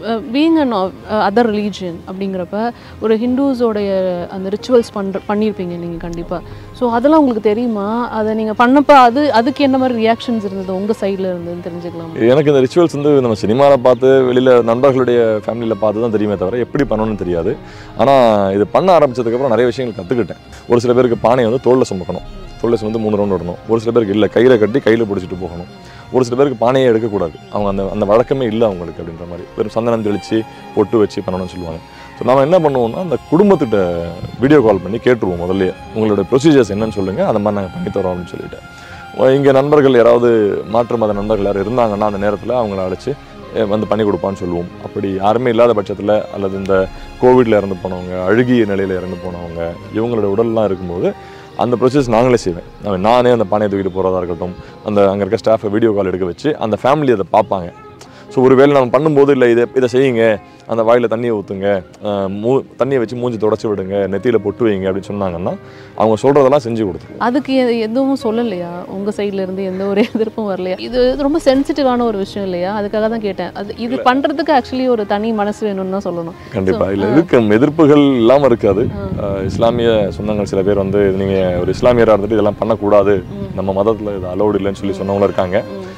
Being an other religion அப்படிங்கிறப்ப ஒரு ஹிந்துஸோடைய அந்த ரிச்சுவல்ஸ் பண்ணுற பண்ணியிருப்பீங்க நீங்கள் கண்டிப்பாக ஸோ அதெல்லாம் உங்களுக்கு தெரியுமா அதை நீங்கள் பண்ணப்போ அது அதுக்கு என்ன மாதிரி ரியாக்ஷன்ஸ் இருந்தது உங்கள் சைடில் இருந்ததுன்னு தெரிஞ்சுக்கலாம் எனக்கு இந்த ரிச்சுவல்ஸ் வந்து நம்ம சினிமாவில் பார்த்து வெளியில் நண்பர்களுடைய ஃபேமிலியில் பார்த்து தான் தெரியுமே தவிர எப்படி பண்ணணும்னு தெரியாது ஆனால் இது பண்ண ஆரம்பிச்சதுக்கப்புறம் நிறைய விஷயங்கள் கற்றுக்கிட்டேன் ஒரு சில பேருக்கு பானையை வந்து தோளில் சுமக்கணும் தோளில் சுமந்து மூணு ரவுண்ட் விடணும் ஒரு சில பேருக்கு இல்லை கையில் கட்டி கையில் பிடிச்சிட்டு போகணும் ஒரு சில பேருக்கு பானையே எடுக்கக்கூடாது அவங்க அந்த அந்த வழக்கமே இல்லை அவங்களுக்கு அப்படின்ற மாதிரி வெறும் சந்தனம் தெளித்து பொட்டு வச்சு பண்ணணும்னு சொல்லுவாங்க ஸோ நம்ம என்ன பண்ணுவோம்னா அந்த குடும்பத்திட்ட வீடியோ கால் பண்ணி கேட்டுருவோம் முதல்ல உங்களோட ப்ரொசீஜர்ஸ் என்னன்னு சொல்லுங்கள் அந்த மாதிரி நாங்கள் பண்ணி தரோம் அப்படின்னு சொல்லிட்டு இங்கே நண்பர்கள் யாராவது மாற்று மத நண்பர்கள் யாரும் இருந்தாங்கன்னா அந்த நேரத்தில் அவங்கள அழைச்சி அஹ், வந்து பண்ணி கொடுப்பான்னு சொல்லுவோம் அப்படி யாருமே இல்லாத பட்சத்தில் அல்லது இந்த கோவிட்ல இறந்து போனவங்க அழுகிய நிலையில் இறந்து போனவங்க இவங்களோட உடல்லாம் இருக்கும்போது அந்த ப்ரொசீஸ் நாங்களே செய்வேன் நான் நானே அந்த பானையை தூக்கிட்டு போகிறதா இருக்கட்டும் அந்த அங்கே இருக்க ஸ்டாஃபை வீடியோ கால் எடுக்க வச்சு அந்த ஃபேமிலி அதை பார்ப்பாங்க ஸோ ஒரு வேளை நம்ம பண்ணும்போது இல்லை இதை இதை செய்யுங்க அந்த வாயில் தண்ணியை ஊற்றுங்க மூ தண்ணியை வச்சு மூஞ்சி தொடச்சி விடுங்க நெத்தியில் பொட்டு வைங்க அப்படின்னு சொன்னாங்கன்னா அவங்க சொல்கிறதெல்லாம் செஞ்சு கொடுத்துருவோம் அதுக்கு எ- எதுவும் சொல்லலையா உங்கள் சைடில் இருந்து எந்த ஒரு எதிர்ப்பும் வரலையா இது ரொம்ப சென்சிட்டிவான ஒரு விஷயம் இல்லையா அதுக்காக தான் கேட்டேன் அது இது பண்ணுறதுக்கு ஆக்சுவலி ஒரு தனி மனசு வேணும்னு தான் சொல்லணும் கண்டிப்பா So, இல்லை ஆ. இருக்கு எதிர்ப்புகள் இல்லாமல் இருக்காது அஹ் இஸ்லாமிய சொந்தங்கள் சில பேர் வந்து நீங்க ஒரு இஸ்லாமியராக இருந்துட்டு இதெல்லாம் பண்ணக்கூடாது நம்ம மதத்துல இது அலௌடு இல்லைன்னு சொல்லி சொன்னவங்களும் இருக்காங்க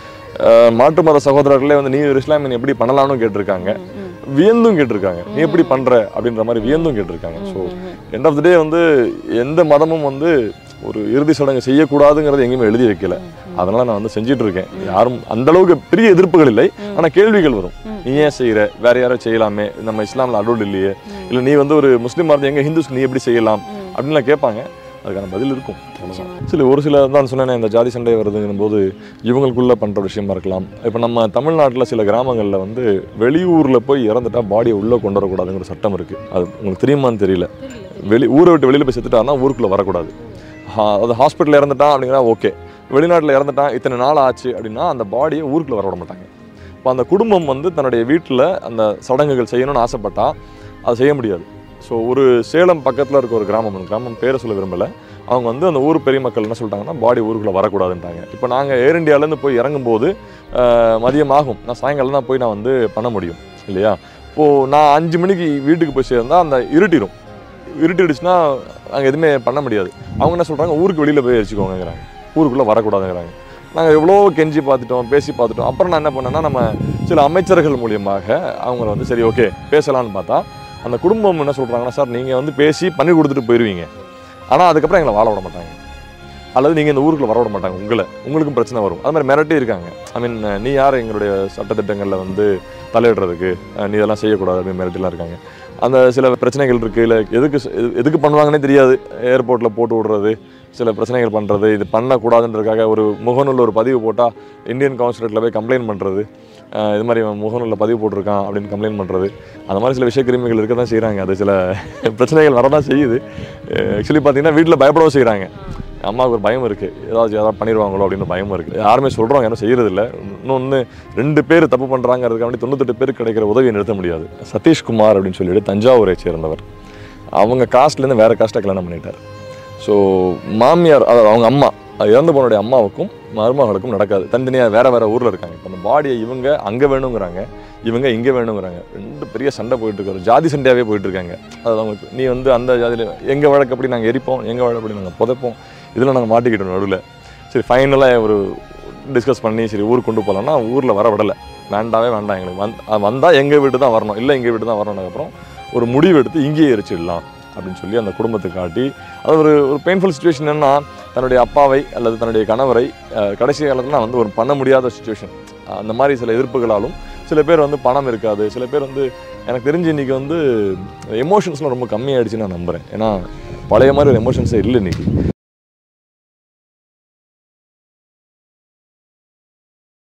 அஹ் மாற்று மத சகோதரர்களே வந்து நீ ஒரு இஸ்லாமியன் எப்படி பண்ணலாம்னு கேட்டிருக்காங்க வியந்தும் கேட்டிருக்காங்க நீ எப்படி பண்ற அப்படின்ற மாதிரி வியந்தும் கேட்டிருக்காங்க so end of the day வந்து எந்த மதமும் வந்து ஒரு இறுதி சடங்கு செய்யக்கூடாதுங்கிறது எங்கேயுமே எழுதி வைக்கல அதனால நான் வந்து செஞ்சுட்டு இருக்கேன் யாரும் அந்த அளவுக்கு பெரிய எதிர்ப்புகள் இல்லை ஆனா கேள்விகள் வரும் நீ ஏன் செய்யற வேற யாரும் செய்யலாமே நம்ம இஸ்லாம்ல அலோடு இல்லையே இல்ல நீ வந்து ஒரு முஸ்லீமா இருந்து எங்க ஹிந்துஸ் நீ எப்படி செய்யலாம் அப்படின்லாம் கேட்பாங்க அதுக்கான பதில் இருக்கும் அவ்வளவுதான். சில ஒரு சில தான் சொன்னேனே இந்த ஜாதி சண்டை வருதுங்கும் போது இவங்களுக்குள்ள பண்ற விஷயமா இருக்கலாம் இப்போ நம்ம தமிழ்நாட்டில் சில கிராமங்களில் வந்து வெளியூர்ல போய் இறந்துட்டா பாடியை உள்ள கொண்டு வரக்கூடாதுங்கிற சட்டம் இருக்கு அது உங்களுக்கு தெரியுமான்னு தெரியல வெளி ஊரை விட்டு வெளியில போய் செத்துட்டாருன்னா ஊருக்குள்ள வரக்கூடாது ஹா- அது ஹாஸ்பிட்டல் இறந்துட்டான் அப்படின்னா ஓகே வெளிநாட்டில் இறந்துட்டான் இத்தனை நாள் ஆச்சு அப்படின்னா அந்த பாடியை ஊருக்குள்ள வர விட மாட்டாங்க இப்போ அந்த குடும்பம் வந்து தன்னுடைய வீட்டில் அந்த சடங்குகள் செய்யணும்னு ஆசைப்பட்டா அதை செய்ய முடியாது ஸோ ஒரு சேலம் பக்கத்தில் இருக்க ஒரு கிராமம் அந்த கிராமம் பேரை சொல்ல விரும்பலை அவங்க வந்து அந்த ஊர் பெரிய மக்கள் என்ன சொல்லிட்டாங்கன்னா பாடி ஊருக்குள்ளே வரக்கூடாதுன்ட்டாங்க இப்போ நாங்கள் ஏர் இந்தியாவிலேருந்து போய் இறங்கும்போது ஆஹ், மதியம் ஆகும் நான் சாயங்காலம் தான் போய் நான் வந்து பண்ண முடியும் இல்லையா இப்போது நான் அஞ்சு மணிக்கு வீட்டுக்கு போய் சேர்ந்தா அந்த இருட்டிடும் இருட்டிடுச்சுன்னா நாங்கள் எதுவுமே பண்ண முடியாது அவங்க என்ன சொல்கிறாங்க ஊருக்கு வெளியில் போய் எரிச்சுக்கோங்கிறாங்க ஊருக்குள்ளே வரக்கூடாதுங்கிறாங்க நாங்கள் எவ்வளோ கெஞ்சி பார்த்துட்டோம் பேசி பார்த்துட்டோம் அப்புறம் நான் என்ன பண்ணேன்னா நம்ம சில அமைச்சர்கள் மூலியமாக அவங்கள வந்து சரி ஓகே பேசலாம்னு பார்த்தா அந்த குடும்பம் என்ன சொல்கிறாங்கன்னா சார் நீங்கள் வந்து பேசி பண்ணி கொடுத்துட்டு போயிடுவீங்க ஆனால் அதுக்கப்புறம் எங்களை வாழ விட மாட்டாங்க அல்லது நீங்கள் இந்த ஊருக்குள்ள வர விட மாட்டாங்க உங்களை உங்களுக்கும் பிரச்சனை வரும் அது மாதிரி மிரட்டி இருக்காங்க ஐ மீன் நீ யார் எங்களுடைய சட்டத்திட்டங்களில் வந்து தலையிடுறதுக்கு அஹ், நீ இதெல்லாம் செய்யக்கூடாது அப்படின்னு மிரட்டிலாம் இருக்காங்க அந்த சில பிரச்சனைகள் இருக்குது இல்லை எதுக்கு ச- எது- எதுக்கு பண்ணுவாங்கன்னே தெரியாது ஏர்போர்ட்டில் போட்டு விடுறது சில பிரச்சனைகள் பண்ணுறது இது பண்ணக்கூடாதுன்றதுக்காக ஒரு முகநூலில் ஒரு பதிவு போட்டால் இந்தியன் கவுன்சிலேட்டில் போய் கம்ப்ளைண்ட் பண்ணுறது இது மாதிரி இவன் முகநூலில் பதிவு போட்டிருக்கான் அப்படின்னு கம்ப்ளைண்ட் பண்ணுறது அந்த மாதிரி சில விஷயக்கிருமிகள் இருக்க தான் செய்கிறாங்க அது சில பிரச்சனைகள் வரதான் செய்யுது ஆக்சுவலி பார்த்தீங்கன்னா வீட்டில் பயப்படவும் செய்கிறாங்க அம்மாவுக்கு ஒரு பயம் இருக்குது ஏதாச்சும் ஏதாவது பண்ணிடுவாங்களோ அப்படின்னு பயமும் இருக்குது யாருமே சொல்கிறோம் யாரும் செய்கிறதில்ல இன்னொன்று ரெண்டு பேர் தப்பு பண்ணுறாங்கிறதுக்கு வேண்டி தொண்ணூத்தெட்டு பேருக்கு கிடைக்கிற உதவியை நிறுத்த முடியாது சதீஷ்குமார் அப்படின்னு சொல்லிட்டு தஞ்சாவூரை சேர்ந்தவர் அவங்க காஸ்ட்லேருந்து வேறு காஸ்ட்டை கல்யாணம் பண்ணிட்டார் ஸோ மாமியார் அதாவது அவங்க அம்மா அது இறந்து போனுடைய அம்மாவுக்கும் மருமகளுக்கும் நடக்காது தனித்தனியாக வேற வேற ஊரில் இருக்காங்க இப்போ அந்த பாடியை இவங்க அங்கே வேணுங்கிறாங்க இவங்க இங்கே வேணுங்கிறாங்க ரெண்டு பெரிய சண்டை போயிட்டு இருக்கு ஒரு ஜாதி சண்டையாகவே போயிட்டு இருக்காங்க அது அவங்களுக்கு நீ வந்து அந்த ஜாதியில் எங்கள் வழக்கப்படி நாங்கள் எரிப்போம் எங்கள் வழக்கப்படி நாங்கள் புதைப்போம் இதில் நாங்கள் மாட்டிக்கிட்டோம் நடுவில் சரி ஃபைனலாக ஒரு டிஸ்கஸ் பண்ணி சரி ஊருக்கு கொண்டு போகலான்னா ஊரில் வர விடலை வேண்டாவே வேண்டாம் எங்களுக்கு வந் வந்தால் எங்கள் வீட்டு தான் வரணும் இல்லை எங்கள் வீட்டு தான் வரணும்னதுக்கப்புறம் ஒரு முடிவு எடுத்து இங்கேயே எரிச்சிடலாம் அப்படின்னு சொல்லி அந்த குடும்பத்தை காட்டி அது ஒரு ஒரு பெயின்ஃபுல் சுச்சுவேஷன் என்னன்னா தன்னுடைய அப்பாவை அல்லது தன்னுடைய கணவரை அஹ், கடைசி காலத்தில் வந்து ஒரு பண்ண முடியாத சுச்சுவேஷன் அந்த மாதிரி சில எதிர்ப்புகளாலும் சில பேர் வந்து பணம் இருக்காது சில பேர் வந்து எனக்கு தெரிஞ்சு இன்னைக்கு வந்து எமோஷன்ஸ்லாம் ரொம்ப கம்மியாயிடுச்சுன்னு நான் நம்புகிறேன் ஏன்னா பழைய மாதிரி ஒரு எமோஷன்ஸே இல்லை இன்னைக்கு